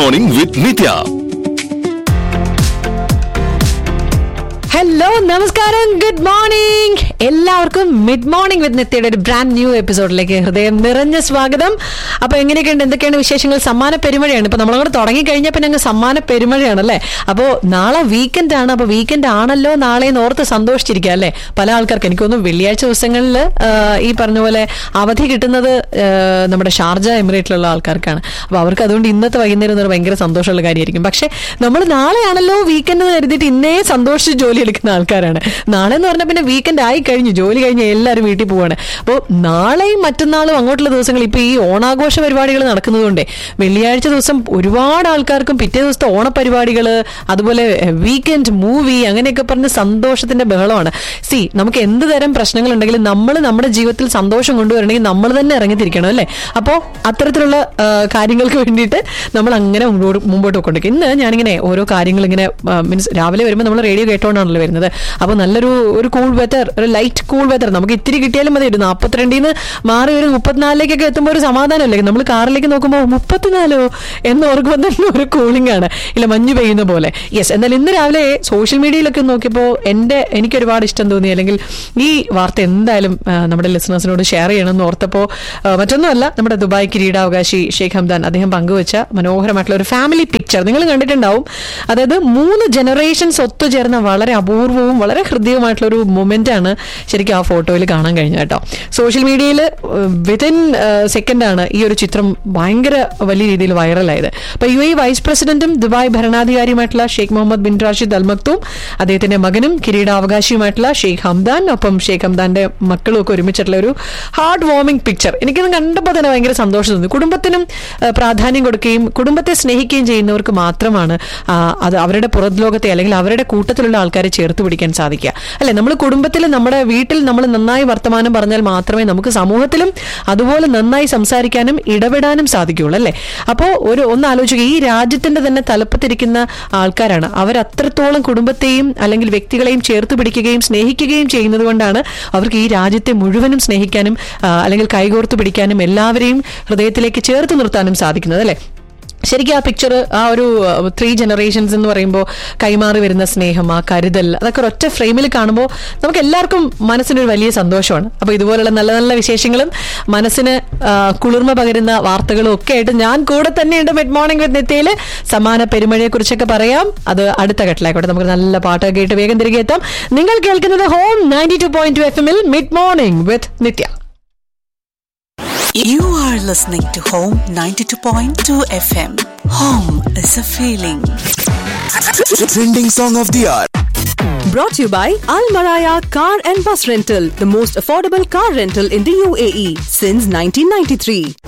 Morning with Nithya hello നമസ്കാരം good morning എല്ലാവർക്കും mid morning with നിത്യയുടെ ഒരു ബ്രാൻഡ് ന്യൂ എപ്പിസോഡിലേക്ക് ഹൃദയം നിറഞ്ഞ സ്വാഗതം അപ്പൊ എങ്ങനെയൊക്കെയുണ്ട് എന്തൊക്കെയാണ് വിശേഷങ്ങൾ സമ്മാന പെരുമഴയാണ് ഇപ്പൊ നമ്മളങ്ങോട്ട് തുടങ്ങി കഴിഞ്ഞാൽ പിന്നെ അങ്ങ് സമ്മാന പെരുമഴയാണ് അല്ലേ അപ്പോ നാളെ വീക്കെൻഡ് ആണ് അപ്പൊ വീക്കെൻഡ് ആണല്ലോ നാളെ എന്ന് ഓർത്ത് സന്തോഷിച്ചിരിക്കുക അല്ലേ പല ആൾക്കാർക്ക് എനിക്കൊന്നും വെള്ളിയാഴ്ച ദിവസങ്ങളിൽ ഈ പറഞ്ഞ പോലെ അവധി കിട്ടുന്നത് ആ, നമ്മുടെ ഷാർജ എമിറേറ്റിലുള്ള ആൾക്കാർക്കാണ് അപ്പൊ അവർക്ക് അതുകൊണ്ട് ഇന്നത്തെ വൈകുന്നേരം എന്ന് പറഞ്ഞാൽ ഭയങ്കര സന്തോഷമുള്ള കാര്യമായിരിക്കും പക്ഷെ നമ്മൾ നാളെയാണല്ലോ വീക്കെൻഡ് എന്ന് കരുതിയിട്ട് ഇന്നേ സന്തോഷിച്ച് ജോലി എടുക്കുന്ന ആൾക്കാരാണ് നാളെ എന്ന് പറഞ്ഞാൽ പിന്നെ വീക്കെൻഡ് ആയി കഴിഞ്ഞു ജോലി കഴിഞ്ഞ് എല്ലാവരും വീട്ടിൽ പോവാണ് അപ്പോൾ നാളെയും മറ്റന്നാളും അങ്ങോട്ടുള്ള ദിവസങ്ങൾ ഇപ്പൊ ഈ ഓണാഘോഷ പരിപാടികൾ നടക്കുന്നതുകൊണ്ടേ വെള്ളിയാഴ്ച ദിവസം ഒരുപാട് ആൾക്കാർക്കും പിറ്റേ ദിവസത്തെ ഓണപരിപാടികൾ അതുപോലെ വീക്കെൻഡ് മൂവി അങ്ങനെയൊക്കെ പറഞ്ഞ് സന്തോഷത്തിന്റെ ബഹളമാണ് സി നമുക്ക് എന്ത് തരം പ്രശ്നങ്ങളുണ്ടെങ്കിലും നമ്മൾ നമ്മുടെ ജീവിതത്തിൽ സന്തോഷം കൊണ്ടുവരണമെങ്കിൽ നമ്മൾ തന്നെ ഇറങ്ങിത്തിരിക്കണം അല്ലേ അപ്പോൾ അത്തരത്തിലുള്ള ആ, കാര്യങ്ങൾക്ക് വേണ്ടിയിട്ട് നമ്മൾ അങ്ങനെ മുമ്പോട്ട് മുമ്പോട്ട് പോയിക്കൊണ്ടിരിക്കും ഇന്ന് ഞാനിങ്ങനെ ഓരോ കാര്യങ്ങൾ ഇങ്ങനെ മീൻസ് രാവിലെ വരുമ്പോൾ നമ്മൾ റേഡിയോ കേട്ടോണ്ടാണല്ലോ വരുന്നത് അപ്പോൾ നല്ലൊരു ഒരു കൂൾ വെതർ ഒരു ലൈറ്റ് കൂൾ വെതർ നമുക്ക് ഇത്തിരി കിട്ടിയാലും മതി ഒരു നാൽപ്പത്തിരണ്ടിൽ നിന്ന് മാറി ഒരു മുപ്പത്തിനാലിലേക്കൊക്കെ എത്തുമ്പോൾ ഒരു സമാധാനമല്ലേ നമ്മൾ കാറിലേക്ക് നോക്കുമ്പോൾ മുപ്പത്തിനാലോ എന്ന് ഓർക്കുമ്പോൾ തന്നെ ഒരു കൂളിംഗ് ആണ് ഇല്ല മഞ്ഞ് പെയ്യുന്ന പോലെ യെസ് എന്നാൽ ഇന്ന് രാവിലെ സോഷ്യൽ മീഡിയയിലൊക്കെ നോക്കിയപ്പോൾ എൻ്റെ എനിക്ക് ഒരുപാട് ഇഷ്ടം തോന്നി അല്ലെങ്കിൽ ഈ വാർത്ത എന്തായാലും ആ, നമ്മുടെ ലിസണേഴ്സിനോട് ഷെയർ ചെയ്യണമെന്ന് ഓർത്തപ്പോൾ ആ, മറ്റൊന്നുമല്ല നമ്മുടെ ദുബായ് കിരീടാവകാശി ഷെയ്ഖ് ഹംദാൻ അദ്ദേഹം പങ്കുവച്ച മനോഹരമായിട്ടുള്ള ഒരു ഫാമിലി പിക്ചർ നിങ്ങൾ കണ്ടിട്ടുണ്ടാവും അതായത് മൂന്ന് ജനറേഷൻസ് ഒത്തുചേർന്ന വളരെ അപൂർവവും വളരെ ഹൃദ്യവുമായിട്ടുള്ള ഒരു മൊമെന്റ് ആണ് ശരിക്കും ആ ഫോട്ടോയിൽ കാണാൻ കഴിഞ്ഞത് കേട്ടോ സോഷ്യൽ മീഡിയയിൽ വിതിൻ സെക്കൻഡ് ആണ് ഈ ഒരു ചിത്രം ഭയങ്കര വലിയ രീതിയിൽ വൈറലായത് അപ്പൊ യു എ വൈസ് പ്രസിഡന്റും ദുബായ് ഭരണാധികാരിയുമായിട്ടുള്ള Sheikh Mohammed bin Rashid Al Maktoum അദ്ദേഹത്തിന്റെ മകനും കിരീടാവകാശിയുമായിട്ടുള്ള ഷെയ്ഖ് ഹംദാൻ ഒപ്പം ഷെയ്ഖ് ഹംദാന്റെ മക്കളും ഒക്കെ ഒരുമിച്ചിട്ടുള്ള ഒരു ഹാർഡ് വാർമിംഗ് പിക്ചർ എനിക്കത് കണ്ടപ്പോൾ തന്നെ ഭയങ്കര സന്തോഷം തോന്നി കുടുംബത്തിനും ആ, പ്രാധാന്യം കൊടുക്കുകയും കുടുംബത്തെ സ്നേഹിക്കുകയും ചെയ്യുന്നവർക്ക് മാത്രമാണ് ആ, അത് അവരുടെ പുറത്ലോകത്തെ അല്ലെങ്കിൽ അവരുടെ കൂട്ടത്തിലുള്ള ആൾക്കാരെ ചേർത്ത് പിടിക്കാൻ സാധിക്കുക അല്ലെ നമ്മൾ കുടുംബത്തിൽ നമ്മുടെ വീട്ടിൽ നമ്മൾ നന്നായി വർത്തമാനം പറഞ്ഞാൽ മാത്രമേ നമുക്ക് സമൂഹത്തിലും അതുപോലെ നന്നായി സംസാരിക്കാനും ഇടപെടാനും സാധിക്കുകയുള്ളൂ അല്ലേ അപ്പോൾ ഒരു ഒന്ന് ആലോചിക്കുക ഈ രാജ്യത്തിന്റെ തന്നെ തലപ്പത്തിരിക്കുന്ന ആൾക്കാരാണ് അവർ അത്രത്തോളം കുടുംബത്തെയും അല്ലെങ്കിൽ വ്യക്തികളെയും ചേർത്ത് പിടിക്കുകയും സ്നേഹിക്കുകയും ചെയ്യുന്നത് കൊണ്ടാണ് അവർക്ക് ഈ രാജ്യത്തെ മുഴുവനും സ്നേഹിക്കാനും ആ, അല്ലെങ്കിൽ കൈകോർത്ത് പിടിക്കാനും എല്ലാവരെയും ഹൃദയത്തിലേക്ക് ചേർത്ത് നിർത്താനും സാധിക്കുന്നത് അല്ലേ ശരിക്കും ആ പിക്ചർ ആ ഒരു ത്രീ ജനറേഷൻസ് എന്ന് പറയുമ്പോൾ കൈമാറി വരുന്ന സ്നേഹം ആ കരുതൽ അതൊക്കെ ഒരൊറ്റ ഫ്രെയിമിൽ കാണുമ്പോൾ നമുക്ക് എല്ലാവർക്കും മനസ്സിനൊരു വലിയ സന്തോഷമാണ് അപ്പോൾ ഇതുപോലുള്ള നല്ല നല്ല വിശേഷങ്ങളും മനസ്സിന് ആ, കുളിർമ പകരുന്ന വാർത്തകളും ഒക്കെ ആയിട്ട് ഞാൻ കൂടെ തന്നെയുണ്ട് മിഡ് മോർണിംഗ് വിത്ത് നിത്യയിൽ സമാന പെരുമഴയെ കുറിച്ചൊക്കെ പറയാം അത് അടുത്ത ഘട്ടത്തിലായിക്കോട്ടെ നമുക്ക് നല്ല പാട്ടൊക്കെ കേട്ട് വേഗം തിരികെ എത്താം നിങ്ങൾ കേൾക്കുന്നത് home ninety two point two F എമ്മിൽ mid morning with Nithya You are listening to Home 92.2 FM. Home is a feeling. Trending song of the hour Brought to you by Al Maraya Car and Bus Rental, the most affordable car rental in the UAE since 1993.